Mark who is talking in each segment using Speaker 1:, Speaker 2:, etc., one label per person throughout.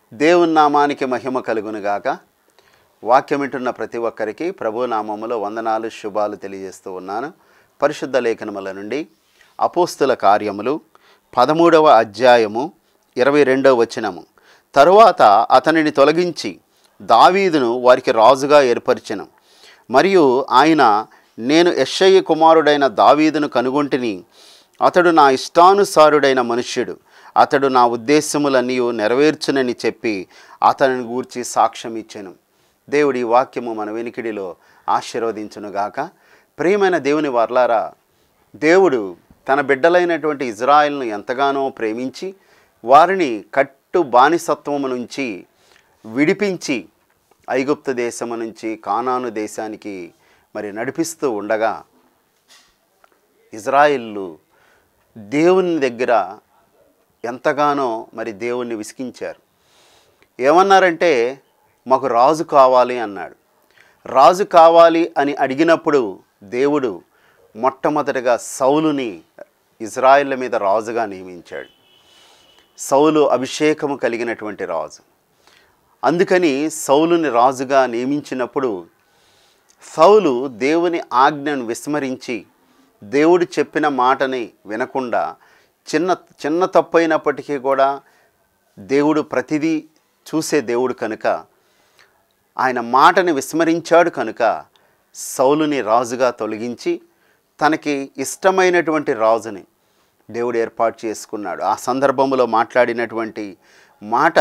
Speaker 1: దేవుని నామానికి మహిమ కలుగునుగాక వాక్యం వింటున్న ప్రతి ఒక్కరికి ప్రభు నామములో వందనాలు శుభాలు తెలియజేస్తూ ఉన్నాను పరిశుద్ధ లేఖనముల నుండి అపోస్తుల కార్యములు పదమూడవ అధ్యాయము ఇరవై రెండవ వచనము తరువాత అతనిని తొలగించి దావీదును వారికి రాజుగా ఏర్పరిచెను మరియు ఆయన నేను యెషయి కుమారుడైన దావీదును కనుగొంటిని అతడు నా ఇష్టానుసారుడైన మనుష్యుడు అతడు నా ఉద్దేశములన్నీ నెరవేర్చునని చెప్పి అతనిని గూర్చి సాక్ష్యం ఇచ్చెను దేవుడి ఈ వాక్యము మన వెనికిడిలో ఆశీర్వదించునుగాక ప్రియమైన దేవుని వర్లారా దేవుడు తన బిడ్డలైనటువంటి ఇజ్రాయెల్ను ఎంతగానో ప్రేమించి వారిని కట్టు బానిసత్వము నుంచి విడిపించి ఐగుప్తు దేశము నుంచి కానాను దేశానికి మరి నడిపిస్తూ ఉండగా ఇజ్రాయిల్లు దేవుని దగ్గర ఎంతగానో మరి దేవుణ్ణి విసిగించారు ఏమన్నారంటే మాకు రాజు కావాలి అన్నాడు రాజు కావాలి అని అడిగినప్పుడు దేవుడు మొట్టమొదటిగా సౌలుని ఇజ్రాయిల్ మీద రాజుగా నియమించాడు సౌలు అభిషేకము కలిగినటువంటి రాజు అందుకని సౌలుని రాజుగా నియమించినప్పుడు సౌలు దేవుని ఆజ్ఞను విస్మరించి దేవుడు చెప్పిన మాటని వినకుండా చిన్న చిన్న తప్పైనప్పటికీ కూడా దేవుడు ప్రతిదీ చూసే దేవుడు కనుక ఆయన మాటని విస్మరించాడు కనుక సౌలుని రాజుగా తొలగించి తనకి ఇష్టమైనటువంటి రాజుని దేవుడు ఏర్పాటు చేసుకున్నాడు ఆ సందర్భంలో మాట్లాడినటువంటి మాట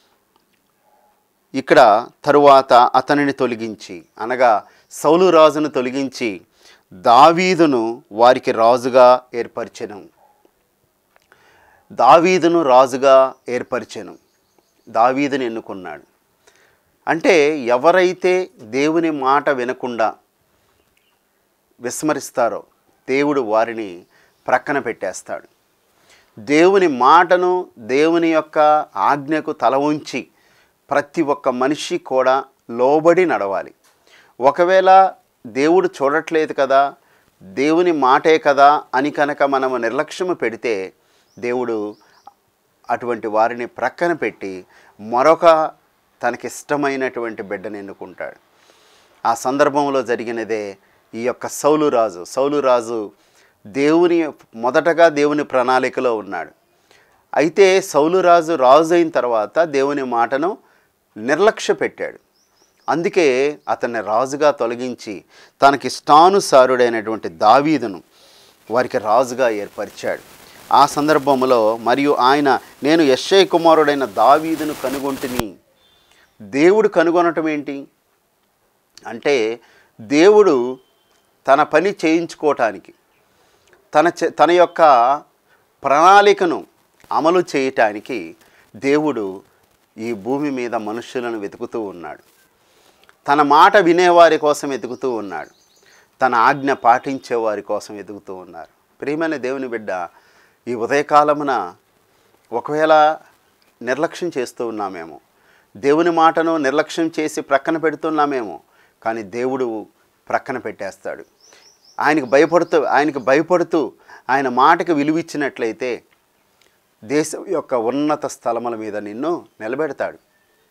Speaker 1: ఇక్కడ తరువాత అతనిని తొలగించి అనగా సౌలు రాజును తొలగించి దావీదును వారికి రాజుగా ఏర్పరిచెను దావీదును రాజుగా ఏర్పరిచెను దావీదుని ఎన్నుకున్నాడు అంటే ఎవరైతే దేవుని మాట వినకుండా విస్మరిస్తారో దేవుడు వారిని ప్రక్కన పెట్టేస్తాడు దేవుని మాటను దేవుని యొక్క ఆజ్ఞకు తల ఉంచి ప్రతి ఒక్క మనిషి కూడా లోబడి నడవాలి ఒకవేళ దేవుడు చూడట్లేదు కదా దేవుని మాటే కదా అని కనుక మనము నిర్లక్ష్యము పెడితే దేవుడు అటువంటి వారిని ప్రక్కన పెట్టి మరొక తనకిష్టమైనటువంటి బిడ్డను ఎన్నుకుంటాడు ఆ సందర్భంలో జరిగినదే ఈ యొక్క సౌలు రాజు సౌలు రాజు దేవుని మొదటగా దేవుని ప్రణాళికలో ఉన్నాడు అయితే సౌలు రాజు రాజు అయిన తర్వాత దేవుని మాటను నిర్లక్ష్య పెట్టాడు అందుకే అతన్ని రాజుగా తొలగించి తనకిష్టానుసారుడైనటువంటి దావీదును వారికి రాజుగా ఏర్పరిచాడు ఆ సందర్భంలో మరియు ఆయన నేను యశ్ఐ కుమారుడైన దావీదును కనుగొంటిని దేవుడు కనుగొనటం ఏంటి అంటే దేవుడు తన పని చేయించుకోవటానికి తన చే- తన యొక్క ప్రణాళికను అమలు చేయటానికి దేవుడు ఈ భూమి మీద మనుషులను వెతుకుతూ ఉన్నాడు తన మాట వినేవారి కోసం వెతుకుతూ ఉన్నాడు తన ఆజ్ఞ పాటించే వారి కోసం వెతుకుతూ ఉన్నారు ప్రియమైన దేవుని బిడ్డ ఈ ఉదయకాలమున ఒకవేళ నిర్లక్ష్యం చేస్తూ ఉన్నామేమో దేవుని మాటను నిర్లక్ష్యం చేసి ప్రక్కన పెడుతున్నామేమో కానీ దేవుడు ప్రక్కన పెట్టేస్తాడు ఆయనకు భయపడుతూ ఆయనకు భయపడుతూ ఆయన మాటకు విలువిచ్చినట్లయితే దేశం యొక్క ఉన్నత స్థలముల మీద నిన్ను నిలబెడతాడు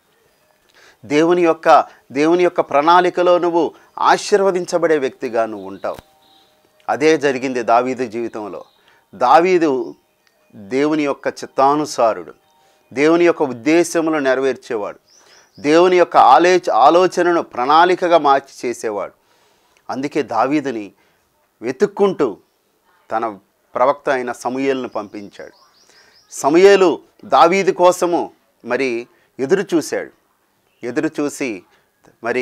Speaker 1: దేవుని యొక్క దేవుని యొక్క ప్రణాళికలో నువ్వు ఆశీర్వదించబడే వ్యక్తిగా నువ్వు ఉంటావు అదే జరిగింది దావీదు జీవితంలో దావీదు దేవుని యొక్క చిత్తానుసారుడు దేవుని యొక్క ఉద్దేశములను నెరవేర్చేవాడు దేవుని యొక్క ఆలోచ ఆలోచనను ప్రణాళికగా మార్చి చేసేవాడు అందుకే దావీదుని వెతుక్కుంటూ తన ప్రవక్త అయిన సమూయేలును పంపించాడు సమూయేలు దావీదు కోసము మరి ఎదురు చూశాడు ఎదురు చూసి మరి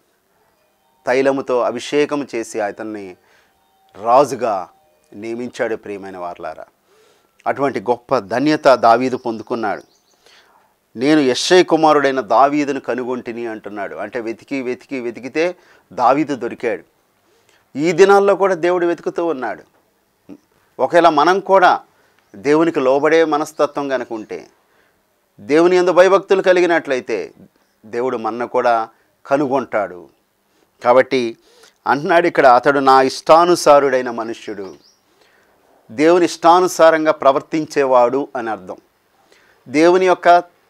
Speaker 1: తైలముతో అభిషేకం చేసి అతన్ని రాజుగా నియమించాడు ప్రియమైన వార్లారా అటువంటి గొప్ప ధన్యత దావీదు పొందుకున్నాడు నేను యశ్ఐ కుమారుడైన దావీదును కనుగొంటిని అంటున్నాడు అంటే వెతికి వెతికి వెతికితే దావీదు దొరికాడు ఈ దినాల్లో కూడా దేవుడు వెతుకుతూ ఉన్నాడు ఒకవేళ మనం కూడా దేవునికి లోబడే మనస్తత్వం కనుక ఉంటే దేవుని ఎందు భయభక్తులు కలిగినట్లయితే దేవుడు మన్న కూడా కనుగొంటాడు కాబట్టి అంటున్నాడు ఇక్కడ అతడు నా ఇష్టానుసారుడైన మనుష్యుడు దేవుని ఇష్టానుసారంగా ప్రవర్తించేవాడు అని అర్థం దేవుని యొక్క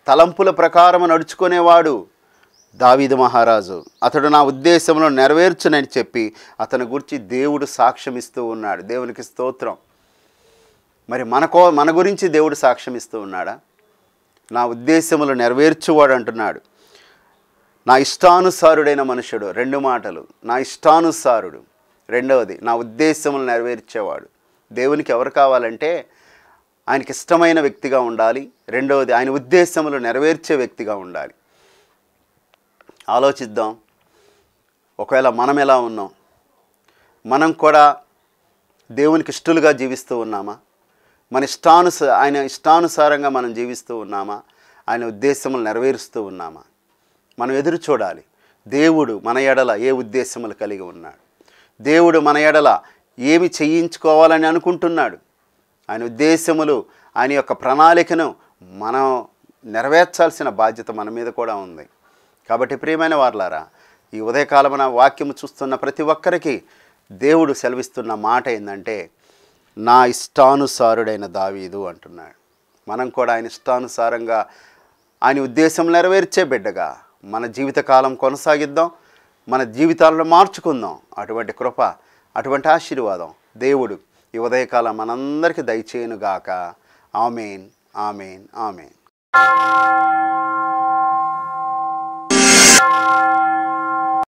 Speaker 1: తలంపుల ప్రకారం నడుచుకునేవాడు దావీదు మహారాజు అతడు నా ఉద్దేశంలో నెరవేర్చునని చెప్పి అతని గురించి దేవుడు సాక్ష్యం ఇస్తూ ఉన్నాడు దేవునికి స్తోత్రం మరి మనకో మన గురించి దేవుడు సాక్ష్యం ఇస్తూ ఉన్నాడా నా ఉద్దేశములు నెరవేర్చువాడు అంటున్నాడు నా ఇష్టానుసారుడైన మనుషుడు రెండు మాటలు నా ఇష్టానుసారుడు రెండవది నా ఉద్దేశములు నెరవేర్చేవాడు దేవునికి ఎవరు కావాలంటే ఆయనకి ఇష్టమైన వ్యక్తిగా ఉండాలి రెండవది ఆయన ఉద్దేశములు నెరవేర్చే వ్యక్తిగా ఉండాలి ఆలోచిద్దాం ఒకవేళ మనం ఎలా ఉన్నాం మనం కూడా దేవునికి ఇష్టలుగా జీవిస్తూ ఉన్నామా మన ఇష్టానుస ఆయన ఇష్టానుసారంగా మనం జీవిస్తూ ఉన్నామా ఆయన ఉద్దేశములు నెరవేరుస్తూ ఉన్నామా మనం ఎదురు చూడాలి దేవుడు మన ఎడల ఏ ఉద్దేశములు కలిగి ఉన్నాడు దేవుడు మన ఎడల ఏమి చేయించుకోవాలని అనుకుంటున్నాడు ఆయన ఉద్దేశములు ఆయన యొక్క ప్రణాళికను మనం నెరవేర్చాల్సిన బాధ్యత మన మీద కూడా ఉంది కాబట్టి ప్రియమైన వార్లారా ఈ ఉదయకాలమున వాక్యము చూస్తున్న ప్రతి ఒక్కరికి దేవుడు సెలవిస్తున్న మాట ఏంటంటే నా ఇష్టానుసారుడైన దావీదు అంటున్నాడు మనం కూడా ఆయన ఇష్టానుసారంగా ఆయన ఉద్దేశం నెరవేర్చే బిడ్డగా మన జీవితకాలం కొనసాగిద్దాం మన జీవితాలను మార్చుకుందాం అటువంటి కృప అటువంటి ఆశీర్వాదం దేవుడు ఈ ఉదయకాలం మనందరికీ దయచేయునుగాక ఆమెన్ ఆమెన్ ఆమెన్